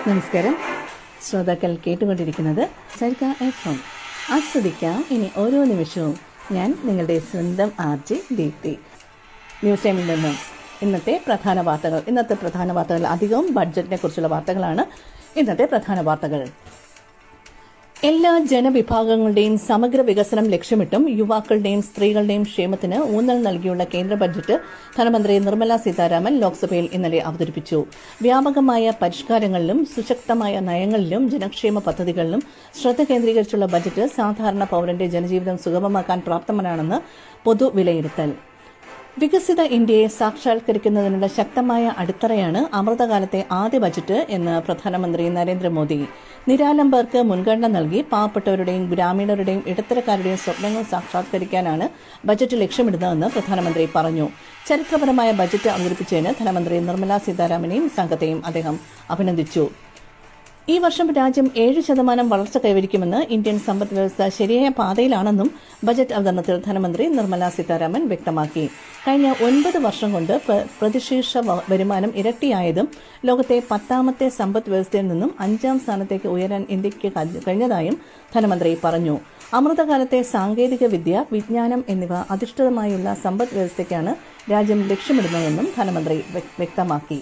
നമസ്കാരം ശ്രോതാക്കൾ കേട്ടുകൊണ്ടിരിക്കുന്നത് സരിക എഫ് എം ആസ്വദിക്കാം ഇനി ഓരോ നിമിഷവും ഞാൻ നിങ്ങളുടെ സ്വന്തം ആർ ജെ ദീപ്തി ന്യൂസ് ടൈമിൽ നിന്നും ഇന്നത്തെ പ്രധാന വാർത്തകൾ ഇന്നത്തെ പ്രധാന വാർത്തകൾ അധികവും ബഡ്ജറ്റിനെ കുറിച്ചുള്ള വാർത്തകളാണ് ഇന്നത്തെ പ്രധാന വാർത്തകൾ എല്ലാ ജനവിഭാഗങ്ങളുടെയും സമഗ്ര വികസനം ലക്ഷ്യമിട്ടും യുവാക്കളുടെയും സ്ത്രീകളുടെയും ക്ഷേമത്തിന് ഊന്നൽ നൽകിയുള്ള കേന്ദ്ര ബജറ്റ് ധനമന്ത്രി നിർമ്മല സീതാരാമൻ ലോക്സഭയിൽ ഇന്നലെ അവതരിപ്പിച്ചു വ്യാപകമായ പരിഷ്കാരങ്ങളിലും സുശക്തമായ നയങ്ങളിലും ജനക്ഷേമ പദ്ധതികളിലും ശ്രദ്ധ കേന്ദ്രീകരിച്ചുള്ള ബജറ്റ് സാധാരണ പൌരന്റെ ജനജീവിതം സുഗമമാക്കാൻ പ്രാപ്തമാണെന്ന് പൊതു വിലയിരുത്തൽ വികസിത ഇന്ത്യയെ സാക്ഷാത്കരിക്കുന്നതിനുള്ള ശക്തമായ അടിത്തറയാണ് അമൃതകാലത്തെ ആദ്യ ബജറ്റ് എന്ന് പ്രധാനമന്ത്രി നരേന്ദ്രമോദി നിരാലംബർക്ക് മുൻഗണന നൽകി പാവപ്പെട്ടവരുടെയും ഗ്രാമീണരുടെയും ഇടത്തരക്കാരുടെയും സ്വപ്നങ്ങൾ സാക്ഷാത്കരിക്കാനാണ് ബജറ്റ് ലക്ഷ്യമിടുന്നതെന്ന് പ്രധാനമന്ത്രി പറഞ്ഞു ചരിത്രപരമായ ബജറ്റ് അവതരിപ്പിച്ചതിന് ധനമന്ത്രി നിർമ്മലാ സീതാരാമനെയും സംഘത്തെയും അദ്ദേഹം അഭിനന്ദിച്ചു ഈ വർഷം രാജ്യം ഏഴ് ശതമാനം വളർച്ച കൈവരിക്കുമെന്ന് ഇന്ത്യൻ സമ്പദ് വ്യവസ്ഥ ശരിയായ പാതയിലാണെന്നും ബജറ്റ് അവതരണത്തിൽ ധനമന്ത്രി നിർമ്മല സീതാരാമൻ വ്യക്തമാക്കി കഴിഞ്ഞ ഒൻപത് വർഷം കൊണ്ട് പ്ര- പ്രതിശീർഷ വ- വരുമാനം ഇരട്ടിയായതും ലോകത്തെ പത്താമത്തെ സമ്പദ് വ്യവസ്ഥയിൽ നിന്നും അഞ്ചാം സ്ഥാനത്തേക്ക് ഉയരാൻ ഇന്ത്യക്ക് കഴി- കഴിഞ്ഞതായും ധനമന്ത്രി പറഞ്ഞു അമൃതകാലത്തെ സാങ്കേതിക വിദ്യ വിജ്ഞാനം എന്നിവ അധിഷ്ഠിതമായുള്ള സമ്പദ് വ്യവസ്ഥയ്ക്കാണ് രാജ്യം ലക്ഷ്യമിടുന്നതെന്നും ധനമന്ത്രി വ്യക്- വ്യക്തമാക്കി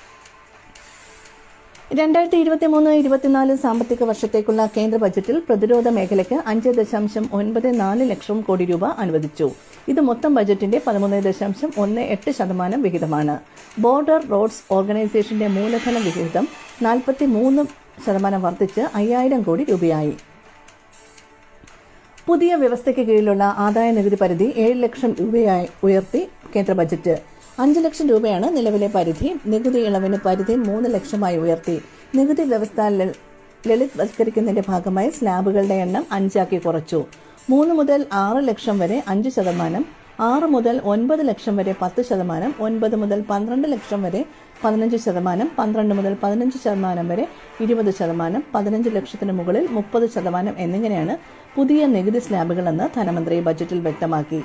രണ്ടായിരത്തി ഇരുപത്തിമൂന്ന് ഇരുപത്തിനാല് സാമ്പത്തിക വർഷത്തേക്കുള്ള കേന്ദ്ര ബജറ്റിൽ പ്രതിരോധ മേഖലയ്ക്ക് അഞ്ച് ദശാംശം ഒൻപത് നാല് ലക്ഷം കോടി രൂപ അനുവദിച്ചു ഇത് മൊത്തം ബജറ്റിന്റെ പതിമൂന്ന് ദശാംശം ഒന്ന് എട്ട് ശതമാനം വിഹിതമാണ് ബോർഡർ റോഡ്സ് ഓർഗനൈസേഷന്റെ മൂലധന വിഹിതം നാൽപ്പത്തി മൂന്ന് ശതമാനം വർദ്ധിച്ച് അയ്യായിരം കോടി രൂപയായി പുതിയ വ്യവസ്ഥയ്ക്ക് കീഴിലുള്ള ആദായ നികുതി പരിധി ഏഴ് ലക്ഷം രൂപയായി ഉയർത്തി കേന്ദ്ര ബജറ്റ് അഞ്ച് ലക്ഷം രൂപയാണ് നിലവിലെ പരിധി നികുതി ഇളവിന് പരിധി മൂന്ന് ലക്ഷമായി ഉയർത്തി നികുതി വ്യവസ്ഥ ലൽ- ലളിത്വൽക്കരിക്കുന്നതിന്റെ ഭാഗമായി സ്ലാബുകളുടെ എണ്ണം അഞ്ചാക്കി കുറച്ചു മൂന്ന് മുതൽ ആറ് ലക്ഷം വരെ അഞ്ച് ശതമാനം ആറ് മുതൽ ഒൻപത് ലക്ഷം വരെ പത്ത് ശതമാനം ഒൻപത് മുതൽ പന്ത്രണ്ട് ലക്ഷം വരെ പതിനഞ്ച് ശതമാനം പന്ത്രണ്ട് മുതൽ പതിനഞ്ച് ശതമാനം വരെ ഇരുപത് ശതമാനം പതിനഞ്ച് ലക്ഷത്തിന് മുകളിൽ മുപ്പത് ശതമാനം എന്നിങ്ങനെയാണ് പുതിയ നികുതി സ്ലാബുകളെന്ന് ധനമന്ത്രി ബജറ്റിൽ വ്യക്തമാക്കി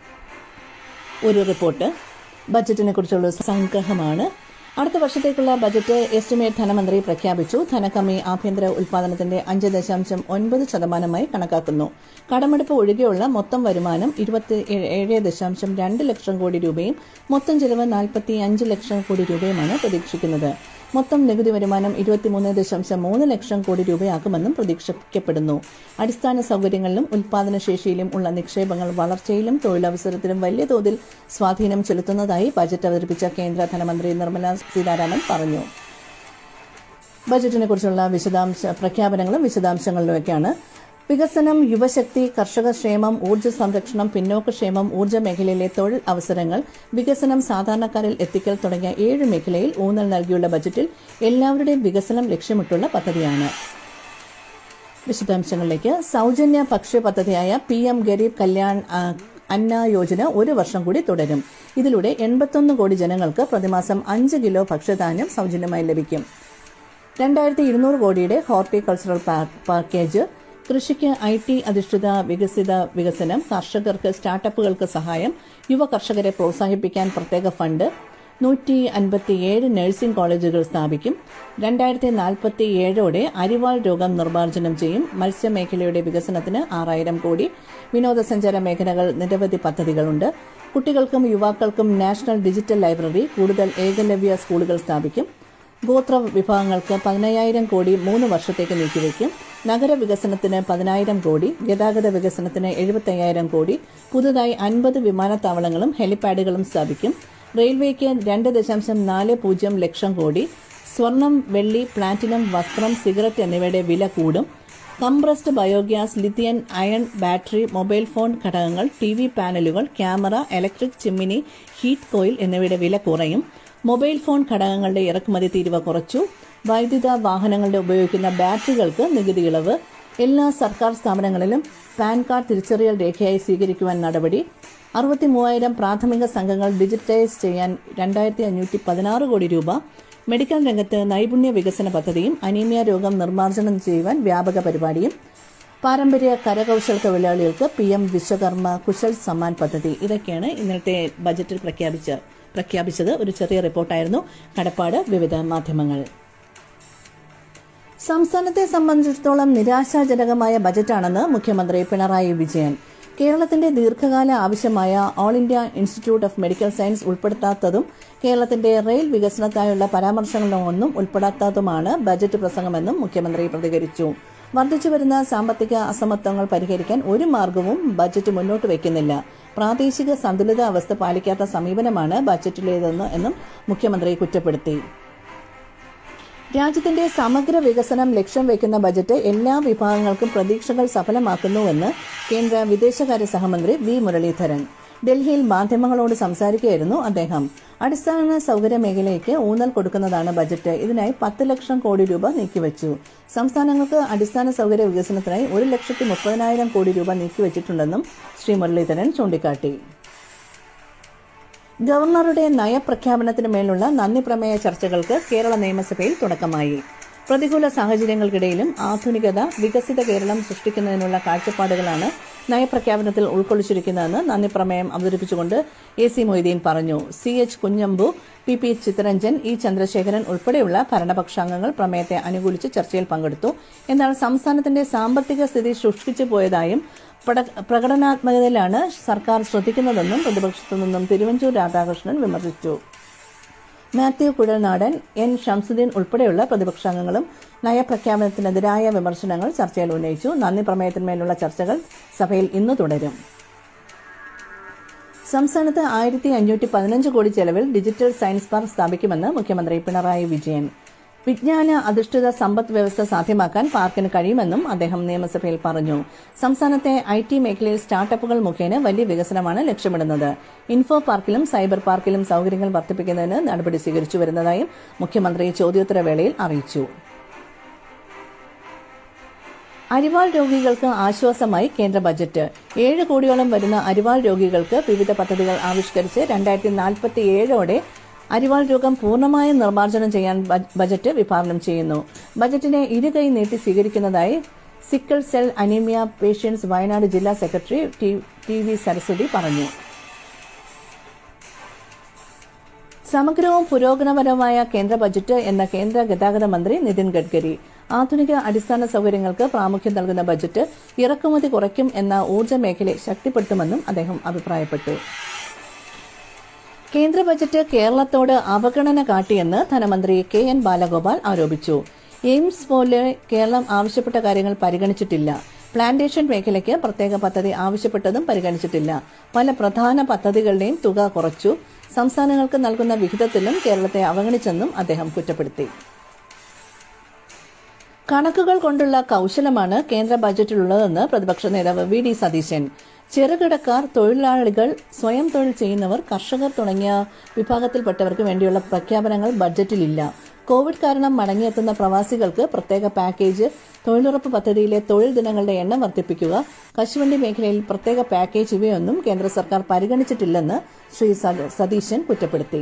ഒരു റിപ്പോർട്ട് ബജറ്റിനെ കുറിച്ചുള്ള സംഗ്രഹമാണ് അടുത്ത വർഷത്തേക്കുള്ള ബജറ്റ് എസ്റ്റിമേറ്റ് ധനമന്ത്രി പ്രഖ്യാപിച്ചു ധനകമ്മി ആഭ്യന്തര ഉൽപാദനത്തിന്റെ അഞ്ച് ദശാംശം ഒൻപത് ശതമാനമായി കണക്കാക്കുന്നു കടമെടുപ്പ് ഒഴികെയുള്ള മൊത്തം വരുമാനം ഇരുപത്തി ഏഴ് ദശാംശം രണ്ട് ലക്ഷം കോടി രൂപയും മൊത്തം ചെലവ് നാൽപ്പത്തി അഞ്ച് ലക്ഷം കോടി രൂപയുമാണ് പ്രതീക്ഷിക്കുന്നത് മൊത്തം നികുതി വരുമാനം ഇരുപത്തിമൂന്ന് ദശാംശം മൂന്ന് ലക്ഷം കോടി രൂപയാകുമെന്നും പ്രതീക്ഷിക്കപ്പെടുന്നു അടിസ്ഥാന സൗകര്യങ്ങളിലും ഉൽപാദനശേഷിയിലും ഉള്ള നിക്ഷേപങ്ങൾ വളർച്ചയിലും തൊഴിലവസരത്തിലും വലിയ തോതിൽ സ്വാധീനം ചെലുത്തുന്നതായി ബജറ്റ് അവതരിപ്പിച്ച കേന്ദ്ര ധനമന്ത്രി നിർമ്മല സീതാരാമൻ പറഞ്ഞു ബജറ്റിനെ കുറിച്ചുള്ള വിശദാംശ പ്രഖ്യാപനങ്ങളും വിശദാംശങ്ങളിലുമൊക്കെയാണ് വികസനം യുവശക്തി കർഷക ക്ഷേമം ഊർജ്ജ സംരക്ഷണം പിന്നോക്കക്ഷേമം ഊർജ്ജ മേഖലയിലെ തൊഴിൽ അവസരങ്ങൾ വികസനം സാധാരണക്കാരിൽ എത്തിക്കൽ തുടങ്ങിയ ഏഴ് മേഖലയിൽ ഊന്നൽ നൽകിയുള്ള ബജറ്റിൽ എല്ലാവരുടെയും വികസനം ലക്ഷ്യമിട്ടുള്ള പദ്ധതിയാണ് വിശദാംശങ്ങളിലേക്ക് സൗജന്യ ഭക്ഷ്യ പദ്ധതിയായ പി എം ഗരീബ് കല്യാൺ ആ, അന്ന യോജന ഒരു വർഷം കൂടി തുടരും ഇതിലൂടെ എൺപത്തൊന്ന് കോടി ജനങ്ങൾക്ക് പ്രതിമാസം അഞ്ച് കിലോ ഭക്ഷ്യധാന്യം സൗജന്യമായി ലഭിക്കും രണ്ടായിരത്തി ഇരുന്നൂറ് കോടിയുടെ ഹോർട്ടിക്കൾച്ചറൽ പാ- പാക്കേജ് കൃഷിക്ക് ഐ ടി അധിഷ്ഠിത വികസിത വികസനം കർഷകർക്ക് സ്റ്റാർട്ടപ്പുകൾക്ക് സഹായം യുവ കർഷകരെ പ്രോത്സാഹിപ്പിക്കാൻ പ്രത്യേക ഫണ്ട് നൂറ്റി അൻപത്തിയേഴ് നഴ്സിംഗ് കോളേജുകൾ സ്ഥാപിക്കും രണ്ടായിരത്തി നാൽപ്പത്തി ഏഴോടെ അരിവാൾ രോഗം നിർമ്മാർജ്ജനം ചെയ്യും മത്സ്യമേഖലയുടെ വികസനത്തിന് ആറായിരം കോടി വിനോദസഞ്ചാര മേഖലകൾ നിരവധി പദ്ധതികളുണ്ട് കുട്ടികൾക്കും യുവാക്കൾക്കും നാഷണൽ ഡിജിറ്റൽ ലൈബ്രറി കൂടുതൽ ഏകലവ്യ സ്കൂളുകൾ സ്ഥാപിക്കും ഗോത്ര വിഭാഗങ്ങൾക്ക് പതിനയ്യായിരം കോടി മൂന്ന് വർഷത്തേക്ക് നീക്കിവെക്കും നഗരവികസനത്തിന് പതിനായിരം കോടി ഗതാഗത വികസനത്തിന് എഴുപത്തയ്യായിരം കോടി പുതുതായി അൻപത് വിമാനത്താവളങ്ങളും ഹെലിപാഡുകളും സ്ഥാപിക്കും റെയിൽവേക്ക് രണ്ട് ദശാംശം നാല് പൂജ്യം ലക്ഷം കോടി സ്വർണം വെള്ളി പ്ലാറ്റിനം വസ്ത്രം സിഗരറ്റ് എന്നിവയുടെ വില കൂടും compressed biogas lithium ion battery mobile phone ഘടകങ്ങൾ ടി വി പാനലുകൾ camera electric chimney heat coil എന്നിവയുടെ വില കുറയും മൊബൈൽ ഫോൺ ഘടകങ്ങളുടെ ഇറക്കുമതി തീരുവ കുറച്ചു വൈദ്യുത വാഹനങ്ങളുടെ ഉപയോഗിക്കുന്ന ബാറ്ററികൾക്ക് നികുതി ഇളവ് എല്ലാ സർക്കാർ സ്ഥാപനങ്ങളിലും പാൻ കാർഡ് തിരിച്ചറിയൽ രേഖയായി സ്വീകരിക്കുവാൻ നടപടി അറുപത്തി മൂവായിരം പ്രാഥമിക സംഘങ്ങൾ ഡിജിറ്റൈസ് ചെയ്യാൻ രണ്ടായിരത്തി അഞ്ഞൂറ്റി പതിനാറ് കോടി രൂപ മെഡിക്കൽ രംഗത്ത് നൈപുണ്യ വികസന പദ്ധതിയും അനീമിയ രോഗം നിർമ്മാർജ്ജനം ചെയ്യുവാൻ വ്യാപക പരിപാടിയും പാരമ്പര്യ കരകൗശല തൊഴിലാളികൾക്ക് പി എം വിശ്വകർമ്മ കുശൽ സമ്മാൻ പദ്ധതി ഇതൊക്കെയാണ് ഇന്നത്തെ ബജറ്റിൽ പ്രഖ്യാപിച്ച പ്രഖ്യാപിച്ചത് ഒരു ചെറിയ റിപ്പോർട്ടായിരുന്നു കടപ്പാട് വിവിധ മാധ്യമങ്ങൾ സംസ്ഥാനത്തെ സംബന്ധിച്ചിടത്തോളം നിരാശാജനകമായ ബജറ്റാണെന്ന് മുഖ്യമന്ത്രി പിണറായി വിജയൻ കേരളത്തിന്റെ ദീർഘകാല ആവശ്യമായ all India institute of medical science ഉൾപ്പെടുത്താത്തതും കേരളത്തിന്റെ റെയിൽ വികസനത്തിനായുള്ള പരാമർശങ്ങളൊന്നും ഉൾപ്പെടാത്തതുമാണ് ബജറ്റ് പ്രസംഗമെന്നും മുഖ്യമന്ത്രി പ്രതികരിച്ചു വർദ്ധിച്ചുവരുന്ന സാമ്പത്തിക അസമത്വങ്ങൾ പരിഹരിക്കാൻ ഒരു മാർഗവും ബജറ്റ് മുന്നോട്ട് വയ്ക്കുന്നില്ല പ്രാദേശിക സന്തുലിതാവസ്ഥ പാലിക്കാത്ത സമീപനമാണ് ബജറ്റിലേതെന്ന് എന്നും മുഖ്യമന്ത്രി കുറ്റപ്പെടുത്തി രാജ്യത്തിന്റെ സമഗ്ര വികസനം ലക്ഷ്യം വയ്ക്കുന്ന ബജറ്റ് എല്ലാ വിഭാഗങ്ങൾക്കും പ്രതീക്ഷകൾ സഫലമാക്കുന്നുവെന്ന് കേന്ദ്ര വിദേശകാര്യ സഹമന്ത്രി വി മുരളീധരൻ ഡൽഹിയിൽ മാധ്യമങ്ങളോട് സംസാരിക്കുകയായിരുന്നു അദ്ദേഹം അടിസ്ഥാന സൗകര്യ മേഖലയ്ക്ക് ഊന്നൽ കൊടുക്കുന്നതാണ് ബജറ്റ് ഇതിനായി പത്ത് ലക്ഷം കോടി രൂപ നീക്കിവച്ചു സംസ്ഥാനങ്ങൾക്ക് അടിസ്ഥാന സൗകര്യ വികസനത്തിനായി ഒരു ലക്ഷത്തി മുപ്പതിനായിരം കോടി രൂപ നീക്കിവച്ചിട്ടുണ്ടെന്നും ശ്രീ മുരളീധരൻ ചൂണ്ടിക്കാട്ടി ഗവർണറുടെ നയപ്രഖ്യാപനത്തിന് മേലുള്ള നന്ദി പ്രമേയ ചർച്ചകൾക്ക് കേരള നിയമസഭയിൽ തുടക്കമായി പ്രതികൂല സാഹചര്യങ്ങൾക്കിടയിലും ആധുനികത വികസിത കേരളം സൃഷ്ടിക്കുന്നതിനുള്ള കാഴ്ചപ്പാടുകളാണ് നയപ്രഖ്യാപനത്തിൽ ഉൾക്കൊള്ളിച്ചിരിക്കുന്നതെന്ന് നന്ദി പ്രമേയം അവതരിപ്പിച്ചുകൊണ്ട് എ സി മൊയ്തീൻ പറഞ്ഞു C H Kunhambu P P Chitharanjan E Chandrasekharan ഉൾപ്പെടെയുള്ള ഭരണപക്ഷാംഗങ്ങൾ പ്രമേയത്തെ അനുകൂലിച്ച് ചർച്ചയിൽ പങ്കെടുത്തു എന്നാൽ സംസ്ഥാനത്തിന്റെ സാമ്പത്തിക സ്ഥിതി ശുഷ്കിച്ചു പോയതായും പ്രകടനാത്മകതയിലാണ് സർക്കാർ ശ്രദ്ധിക്കുന്നതെന്നും പ്രതിപക്ഷത്തു നിന്നും തിരുവഞ്ചൂർ രാധാകൃഷ്ണൻ വിമർശിച്ചു മാത്യു കുഴൽനാടൻ എൻ ഷംസുദ്ദീൻ ഉൾപ്പെടെയുള്ള പ്രതിപക്ഷാംഗങ്ങളും നയപ്രഖ്യാപനത്തിനെതിരായ വിമർശനങ്ങൾ ചർച്ചയിൽ ഉന്നയിച്ചു നന്ദി പ്രമേയത്തിന്മേലുള്ള ചർച്ചകൾ സഭയിൽ ഇന്ന് തുടരും സംസ്ഥാനത്ത് ആയിരത്തി അഞ്ഞൂറ്റി പതിനഞ്ച് കോടി ചെലവിൽ ഡിജിറ്റൽ സയൻസ് പാർക്ക് സ്ഥാപിക്കുമെന്ന് മുഖ്യമന്ത്രി പിണറായി വിജയൻ വിജ്ഞാന അധിഷ്ഠിത സമ്പദ് വ്യവസ്ഥ സാധ്യമാക്കാൻ പാർക്കിന് കഴിയുമെന്നും അദ്ദേഹം നിയമസഭയിൽ പറഞ്ഞു സംസ്ഥാനത്തെ ഐ ടി മേഖലയിൽ സ്റ്റാർട്ടപ്പുകൾ മുഖേന വലിയ വികസനമാണ് ലക്ഷ്യമിടുന്നത് ഇൻഫോ പാർക്കിലും സൈബർ പാർക്കിലും സൌകര്യങ്ങൾ വർദ്ധിപ്പിക്കുന്നതിന് നടപടി സ്വീകരിച്ചു വരുന്നതായും മുഖ്യമന്ത്രി ചോദ്യോത്തരവേളയിൽ അറിയിച്ചു അരിവാൾ രോഗികൾക്ക് ആശ്വാസമായി കേന്ദ്ര ബജറ്റ് ഏഴ് കോടിയോളം വരുന്ന അരിവാൾ രോഗികൾക്ക് വിവിധ പദ്ധതികൾ ആവിഷ്കരിച്ച് രണ്ടായിരത്തി നാൽപ്പത്തിയേഴോടെ അരിവാൾ രോഗം പൂർണ്ണമായും നിർമ്മാർജ്ജനം ചെയ്യാൻ ബജറ്റ് വിഭാവനം ചെയ്യുന്നു ബജറ്റിനെ ഇരുകൈ നീട്ടി സ്വീകരിക്കുന്നതായി sickle cell anaemia patients Wayanad ജില്ലാ സെക്രട്ടറി ടി വി സരസ്വതി പറഞ്ഞു സമഗ്രവും പുരോഗമനപരമായ കേന്ദ്ര ബജറ്റ് എന്ന കേന്ദ്ര ഗതാഗത മന്ത്രി നിതിൻ ഗഡ്കരി ആധുനിക അടിസ്ഥാന സൌകര്യങ്ങൾക്ക് പ്രാമുഖ്യം നൽകുന്ന ബജറ്റ് ഇറക്കുമതി കുറയ്ക്കും എന്ന ഊർജ്ജ മേഖലയെ ശക്തിപ്പെടുത്തുമെന്നും അദ്ദേഹം അഭിപ്രായപ്പെട്ടു കേന്ദ്ര ബജറ്റ് കേരളത്തോട് അവഗണന കാട്ടിയെന്ന് ധനമന്ത്രി കെ എൻ ബാലഗോപാൽ ആരോപിച്ചു എയിംസ് പോലെ കേരളം ആവശ്യപ്പെട്ട കാര്യങ്ങൾ പരിഗണിച്ചിട്ടില്ല പ്ലാന്റേഷൻ മേഖലയ്ക്ക് പ്രത്യേക പദ്ധതി ആവശ്യപ്പെട്ടതും പരിഗണിച്ചിട്ടില്ല പല പ്രധാന പദ്ധതികളുടെയും തുക കുറച്ചു സംസ്ഥാനങ്ങൾക്ക് നൽകുന്ന വിഹിതത്തിലും കേരളത്തെ അവഗണിച്ചെന്നും അദ്ദേഹം കുറ്റപ്പെടുത്തി കണക്കുകൾ കൊണ്ടുള്ള കൌശലമാണ് കേന്ദ്ര ബജറ്റിലുള്ളതെന്ന് പ്രതിപക്ഷ നേതാവ് വി ഡി സതീശൻ ചെറുകിടക്കാർ തൊഴിലാളികൾ സ്വയം തൊഴിൽ ചെയ്യുന്നവർ കർഷകർ തുടങ്ങിയ വിഭാഗത്തിൽപ്പെട്ടവർക്ക് വേണ്ടിയുള്ള പ്രഖ്യാപനങ്ങൾ ബജറ്റിലില്ല കോവിഡ് കാരണം മടങ്ങിയെത്തുന്ന പ്രവാസികൾക്ക് പ്രത്യേക പാക്കേജ് തൊഴിലുറപ്പ് പദ്ധതിയിലെ തൊഴിൽ ദിനങ്ങളുടെ എണ്ണം വർദ്ധിപ്പിക്കുക കശുവണ്ടി മേഖലയിൽ പ്രത്യേക പാക്കേജ് ഇവയൊന്നും കേന്ദ്ര സർക്കാർ പരിഗണിച്ചിട്ടില്ലെന്ന് ശ്രീ സതീശൻ കുറ്റപ്പെടുത്തി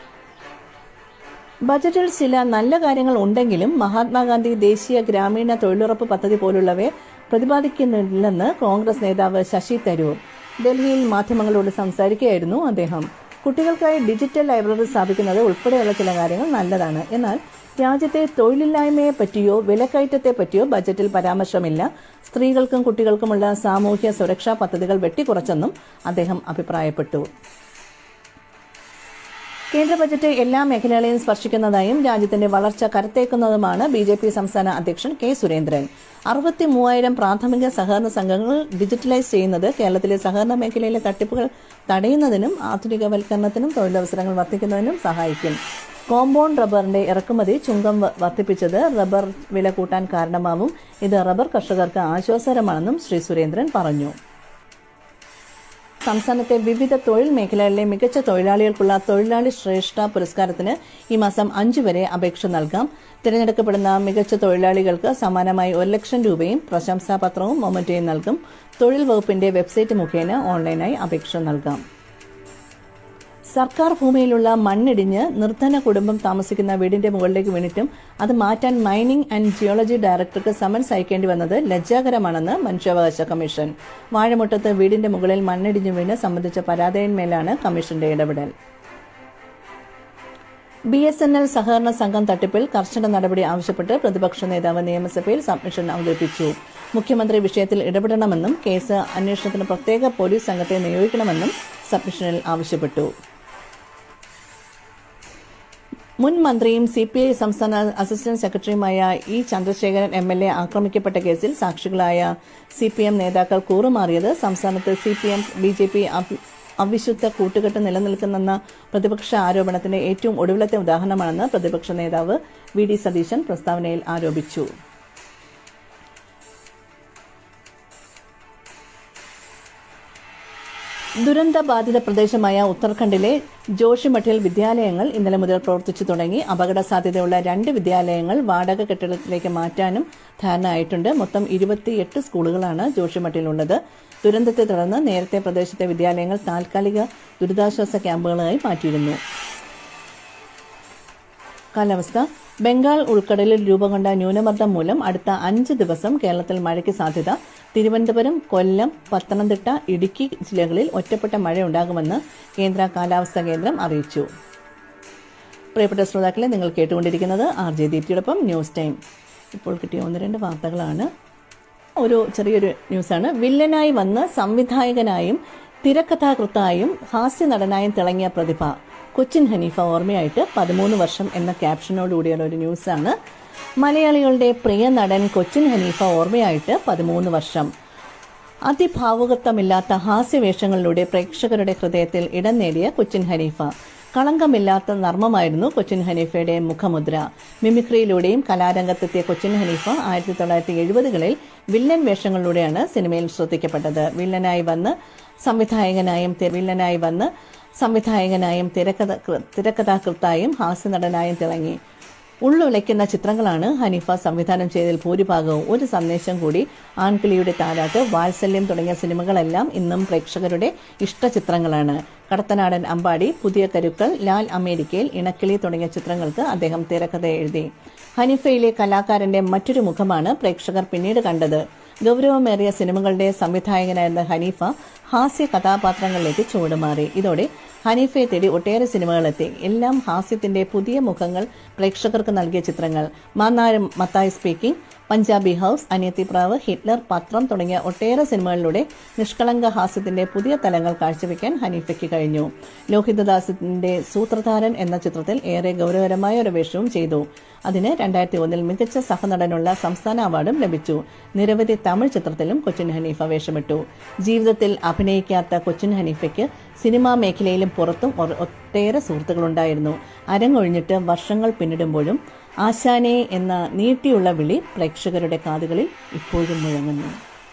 ബജറ്റിൽ ചില നല്ല കാര്യങ്ങൾ ഉണ്ടെങ്കിലും മഹാത്മാഗാന്ധി ദേശീയ ഗ്രാമീണ തൊഴിലുറപ്പ് പദ്ധതി പോലുള്ളവയെ പ്രതിപാദിക്കുന്നില്ലെന്ന് കോൺഗ്രസ് നേതാവ് ശശി തരൂർ ഡൽഹിയിൽ മാധ്യമങ്ങളോട് സംസാരിക്കുകയായിരുന്നു അദ്ദേഹം കുട്ടികൾക്കായി ഡിജിറ്റൽ ലൈബ്രറി സ്ഥാപിക്കുന്നത് ഉൾപ്പെടെയുള്ള ചില കാര്യങ്ങൾ നല്ലതാണ് എന്നാൽ രാജ്യത്തെ തൊഴിലില്ലായ്മയെ പറ്റിയോ വിലക്കയറ്റത്തെ പറ്റിയോ ബജറ്റിൽ പരാമർശമില്ല സ്ത്രീകൾക്കും കുട്ടികൾക്കുമുള്ള സാമൂഹ്യ സുരക്ഷാ പദ്ധതികൾ വെട്ടിക്കുറച്ചെന്നും അദ്ദേഹം അഭിപ്രായപ്പെട്ടു കേന്ദ്ര ബജറ്റ് എല്ലാ മേഖലകളെയും സ്പർശിക്കുന്നതായും രാജ്യത്തിന്റെ വളർച്ച കരത്തേക്കുന്നതുമാണ് ബി ജെ പി സംസ്ഥാന അധ്യക്ഷൻ കെ സുരേന്ദ്രൻ അറുപത്തി മൂവായിരം പ്രാഥമിക സഹകരണ സംഘങ്ങൾ ഡിജിറ്റലൈസ് ചെയ്യുന്നത് കേരളത്തിലെ സഹകരണ മേഖലയിലെ തട്ടിപ്പുകൾ തടയുന്നതിനും ആധുനികവൽക്കരണത്തിനും തൊഴിലവസരങ്ങൾ വർദ്ധിക്കുന്നതിനും സഹായിക്കും കോമ്പൗണ്ട് റബ്ബറിന്റെ ഇറക്കുമതി ചുങ്കം വർദ്ധിപ്പിച്ചത് റബ്ബർ വില കൂട്ടാൻ കാരണമാവും ഇത് റബ്ബർ കർഷകർക്ക് ആശ്വാസകരമാണെന്നും ശ്രീ സുരേന്ദ്രൻ പറഞ്ഞു സംസ്ഥാനത്തെ വിവിധ തൊഴിൽ മേഖലകളിലെ മികച്ച തൊഴിലാളികൾക്കുള്ള തൊഴിലാളി ശ്രേഷ്ഠ പുരസ്കാരത്തിന് ഈ മാസം അഞ്ചു വരെ അപേക്ഷ നൽകാം തിരഞ്ഞെടുക്കപ്പെടുന്ന മികച്ച തൊഴിലാളികൾക്ക് സമാനമായി ഒരു ലക്ഷം രൂപയും പ്രശംസാപത്രവും മൊമന്റോയും നൽകും തൊഴിൽ വകുപ്പിന്റെ വെബ്സൈറ്റ് മുഖേന ഓൺലൈനായി അപേക്ഷ നൽകാം സർക്കാർ ഭൂമിയിലുള്ള മണ്ണിടിഞ്ഞ് നിർധന കുടുംബം താമസിക്കുന്ന വീടിന്റെ മുകളിലേക്ക് വീണിട്ടും അത് മാറ്റാൻ മൈനിംഗ് ആൻഡ് ജിയോളജി ഡയറക്ടർക്ക് സമൻസ് അയക്കേണ്ടി വന്നത് ലജ്ജാകരമാണെന്ന് മനുഷ്യാവകാശ കമ്മീഷൻ വാഴമുട്ടത്ത് വീടിന്റെ മുകളിൽ മണ്ണിടിഞ്ഞു വീണ് സംബന്ധിച്ച പരാതിയിന്മേലാണ് കമ്മീഷന്റെ ഇടപെടൽ ബി എസ് എൻ എൽ സഹകരണ സംഘം തട്ടിപ്പിൽ കർശന നടപടി ആവശ്യപ്പെട്ട് പ്രതിപക്ഷ നേതാവ് നിയമസഭയിൽ സബ്മിഷൻ അവതരിപ്പിച്ചു മുഖ്യമന്ത്രി വിഷയത്തിൽ ഇടപെടണമെന്നും കേസ് അന്വേഷണത്തിന് പ്രത്യേക പോലീസ് സംഘത്തെ നിയോഗിക്കണമെന്നും സബ്മിഷനിൽ ആവശ്യപ്പെട്ടു മുൻ മന്ത്രിയും സി പി ഐ സംസ്ഥാന അസിസ്റ്റന്റ് സെക്രട്ടറിയുമായ E Chandrasekharan M L A ആക്രമിക്കപ്പെട്ട കേസിൽ സാക്ഷികളായ സി പി എം നേതാക്കൾ കൂറുമാറിയത് സംസ്ഥാനത്ത് C P M B J P അവിശുദ്ധ കൂട്ടുകെട്ട് നിലനിൽക്കുന്നെന്ന പ്രതിപക്ഷ ആരോപണത്തിന്റെ ഏറ്റവും ഒടുവിലത്തെ ഉദാഹരണമാണെന്ന് പ്രതിപക്ഷ നേതാവ് വി ഡി സതീശൻ പ്രസ്താവനയിൽ ആരോപിച്ചു ദുരന്ത ബാധിത പ്രദേശമായ ഉത്തരാഖണ്ഡിലെ ജോഷിമഠിൽ വിദ്യാലയങ്ങൾ ഇന്നലെ മുതൽ പ്രവർത്തിച്ചു തുടങ്ങി അപകട സാധ്യതയുള്ള രണ്ട് വിദ്യാലയങ്ങൾ വാടക കെട്ടിടത്തിലേക്ക് മാറ്റാനും ധാരണയായിട്ടുണ്ട് മൊത്തം ഇരുപത്തിയെട്ട് സ്കൂളുകളാണ് ജോഷിമഠിലുള്ളത് ദുരന്തത്തെ തുടർന്ന് നേരത്തെ പ്രദേശത്തെ വിദ്യാലയങ്ങൾ താൽക്കാലിക ദുരിതാശ്വാസ ക്യാമ്പുകളായി മാറ്റിയിരുന്നു കാലാവസ്ഥ ബംഗാൾ ഉൾക്കടലിൽ രൂപം കൊണ്ട ന്യൂനമർദ്ദം മൂലം അടുത്ത അഞ്ച് ദിവസം കേരളത്തിൽ മഴയ്ക്ക് സാധ്യത തിരുവനന്തപുരം കൊല്ലം പത്തനംതിട്ട ഇടുക്കി ജില്ലകളിൽ ഒറ്റപ്പെട്ട മഴയുണ്ടാകുമെന്ന് കേന്ദ്ര കാലാവസ്ഥാ കേന്ദ്രം അറിയിച്ചു പ്രിയപ്പെട്ട ശ്രോതാക്കളെ നിങ്ങൾ കേട്ടുകൊണ്ടിരിക്കുന്നത് ആർ ജെ ദീപ്തിയോടൊപ്പം ന്യൂസ് ടൈം ഇപ്പോൾ കിട്ടിയ ഒന്ന് രണ്ട് വാർത്തകളാണ് ഒരു ചെറിയൊരു ന്യൂസാണ് വില്ലനായി വന്ന് സംവിധായകനായും തിരക്കഥാകൃത്തായും ഹാസ്യ നടനായും തിളങ്ങിയ പ്രതിഭ കൊച്ചിൻ ഹനീഫ ഓർമ്മയായിട്ട് പതിമൂന്ന് വർഷം എന്ന ക്യാപ്ഷനോടുകൂടിയുള്ള ഒരു ന്യൂസാണ് മലയാളികളുടെ പ്രിയ നടൻ കൊച്ചിൻ ഹനീഫ ഓർമ്മയായിട്ട് പതിമൂന്ന് വർഷം അതിഭാവുകത്വമില്ലാത്ത ഹാസ്യവേഷങ്ങളിലൂടെ പ്രേക്ഷകരുടെ ഹൃദയത്തിൽ ഇടം നേടിയ കൊച്ചിൻ ഹനീഫ കളങ്കമില്ലാത്ത നർമ്മമായിരുന്നു കൊച്ചിൻ ഹനീഫയുടെ മുഖമുദ്ര മിമിക്രിയിലൂടെയും കലാരംഗത്തെത്തിയ കൊച്ചിൻ ഹനീഫ ആയിരത്തി തൊള്ളായിരത്തി എഴുപതുകളിൽ വില്ലൻ വേഷങ്ങളിലൂടെയാണ് സിനിമയിൽ ശ്രദ്ധിക്കപ്പെട്ടത് വില്ലനായി വന്ന് സംവിധായകനായും വില്ലനായി വന്ന് സംവിധായകനായും തിരക്കഥ തിരക്കഥാകൃത്തായും ഹാസ്യനടനായും തിളങ്ങി ഉള്ളുലയ്ക്കുന്ന ചിത്രങ്ങളാണ് ഹനീഫ സംവിധാനം ചെയ്തതിൽ ഭൂരിഭാഗവും ഒരു സന്ദേശം കൂടി ആൺകിളിയുടെ താരാട്ട് വാത്സല്യം തുടങ്ങിയ സിനിമകളെല്ലാം ഇന്നും പ്രേക്ഷകരുടെ ഇഷ്ടചിത്രങ്ങളാണ് കടത്തനാടൻ അമ്പാടി പുതിയ കരുക്കൾ ലാൽ അമേരിക്കയിൽ ഇണക്കിളി തുടങ്ങിയ ചിത്രങ്ങൾക്ക് അദ്ദേഹം തിരക്കഥ എഴുതി ഹനീഫയിലെ കലാകാരന്റെ മറ്റൊരു മുഖമാണ് പ്രേക്ഷകർ പിന്നീട് കണ്ടത് ഗൗരവമേറിയ സിനിമകളുടെ സംവിധായകനായിരുന്ന ഹനീഫ ഹാസ്യ കഥാപാത്രങ്ങളിലേക്ക് ചുവടുമാറി ഇതോടെ ഹനീഫയെ തേടി ഒട്ടേറെ സിനിമകളെത്തി എല്ലാം ഹാസ്യത്തിന്റെ പുതിയ മുഖങ്ങൾ പ്രേക്ഷകർക്ക് നൽകിയ ചിത്രങ്ങൾ Mannaram Mathai speaking Punjabi house Aniyathipravu Hitler Pathram തുടങ്ങിയ ഒട്ടേറെ സിനിമകളിലൂടെ നിഷ്കളങ്ക ഹാസ്യത്തിന്റെ പുതിയ തലങ്ങൾ കാഴ്ചവെക്കാൻ ഹനീഫയ്ക്ക് കഴിഞ്ഞു ലോഹിതദാസിന്റെ സൂത്രധാരൻ എന്ന ചിത്രത്തിൽ ഏറെ ഗൗരവകരമായ ഒരു വേഷവും ചെയ്തു അതിന് രണ്ടായിരത്തി ഒന്നിൽ മികച്ച സഹനടനുള്ള സംസ്ഥാന അവാർഡും ലഭിച്ചു നിരവധി തമിഴ് ചിത്രത്തിലും കൊച്ചിൻ ഹനീഫ വേഷമിട്ടു ജീവിതത്തിൽ അഭിനയിക്കാത്ത കൊച്ചിൻ ഹനീഫയ്ക്ക് സിനിമാ മേഖലയിലും പുറത്തും ഒട്ടേറെ സുഹൃത്തുക്കളുണ്ടായിരുന്നു അരങ്ങൊഴിഞ്ഞിട്ട് വർഷങ്ങൾ പിന്നിടുമ്പോഴും ആശാനെ എന്ന നീട്ടിയുള്ള വിളി പ്രേക്ഷകരുടെ കാതുകളിൽ ഇപ്പോഴും മുഴങ്ങുന്നു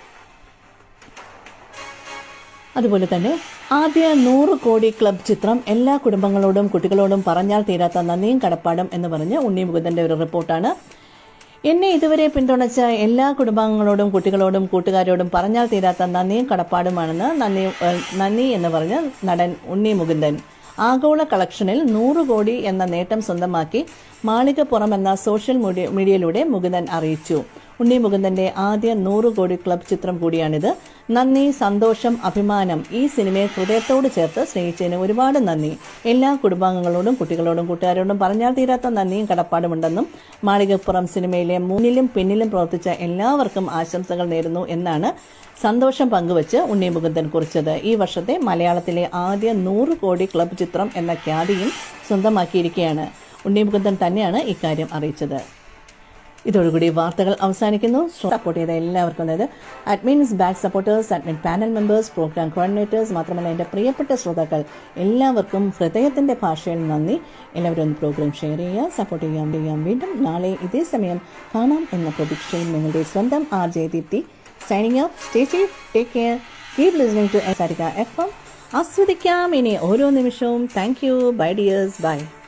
അതുപോലെ തന്നെ ആദ്യ നൂറ് കോടി ക്ലബ് ചിത്രം എല്ലാ കുടുംബങ്ങളോടും കുട്ടികളോടും പറഞ്ഞാൽ തീരാത്ത നന്ദിയും കടപ്പാടും എന്ന് പറഞ്ഞ് ഉണ്ണി മുകുന്ദന്റെ ഒരു റിപ്പോർട്ടാണ് എന്നെ ഇതുവരെ പിന്തുണച്ച എല്ലാ കുടുംബാംഗങ്ങളോടും കുട്ടികളോടും കൂട്ടുകാരോടും പറഞ്ഞാൽ തീരാത്ത നന്ദിയും കടപ്പാടുമാണെന്ന് നന്ദി നന്ദി എന്ന് പറഞ്ഞ് നടൻ ഉണ്ണി മുകുന്ദൻ ആഗോള കളക്ഷനിൽ നൂറ് കോടി എന്ന നേട്ടം സ്വന്തമാക്കി മാളികപ്പുറം എന്ന സോഷ്യൽ മീഡിയയിലൂടെ മുകുന്ദൻ അറിയിച്ചു ഉണ്ണി മുകുന്ദന്റെ ആദ്യ നൂറ് കോടി ക്ലബ് ചിത്രം കൂടിയാണിത് നന്ദി സന്തോഷം അഭിമാനം ഈ സിനിമയെ ഹൃദയത്തോട് ചേർത്ത് സ്നേഹിച്ചതിന് ഒരുപാട് നന്ദി എല്ലാ കുടുംബാംഗങ്ങളോടും കുട്ടികളോടും കൂട്ടുകാരോടും പറഞ്ഞാൽ തീരാത്ത നന്ദിയും കടപ്പാടുമുണ്ടെന്നും മാളികപ്പുറം സിനിമയിലെ മുന്നിലും പിന്നിലും പ്രവർത്തിച്ച എല്ലാവർക്കും ആശംസകൾ നേരുന്നു എന്നാണ് സന്തോഷം പങ്കുവച്ച് ഉണ്ണി മുകുന്ദൻ കുറിച്ചത് ഈ വർഷത്തെ മലയാളത്തിലെ ആദ്യ നൂറ് കോടി ക്ലബ് ചിത്രം എന്ന ഖ്യാതിയും സ്വന്തമാക്കിയിരിക്കുകയാണ് ഉണ്ണി മുകുന്ദൻ തന്നെയാണ് ഇക്കാര്യം അറിയിച്ചത് ഇതോടുകൂടി വാർത്തകൾ അവസാനിക്കുന്നു സപ്പോർട്ട് ചെയ്ത എല്ലാവർക്കും അതായത് admins back supporters admin panel members programme coordinators മാത്രമല്ല എൻ്റെ പ്രിയപ്പെട്ട ശ്രോതാക്കൾ എല്ലാവർക്കും ഹൃദയത്തിൻ്റെ ഭാഷയിൽ നന്ദി എല്ലാവരും ഒന്ന് പ്രോഗ്രാം ഷെയർ ചെയ്യുക സപ്പോർട്ട് ചെയ്യാൻ ചെയ്യാം വീണ്ടും നാളെ ഇതേ സമയം കാണാം എന്ന പ്രതീക്ഷയിൽ നിങ്ങളുടെ സ്വന്തം R J Deepthi signing off stay safe take care keep listening to S Aarika F M ആസ്വദിക്കാം ഇനി ഓരോ നിമിഷവും thank you bye dears by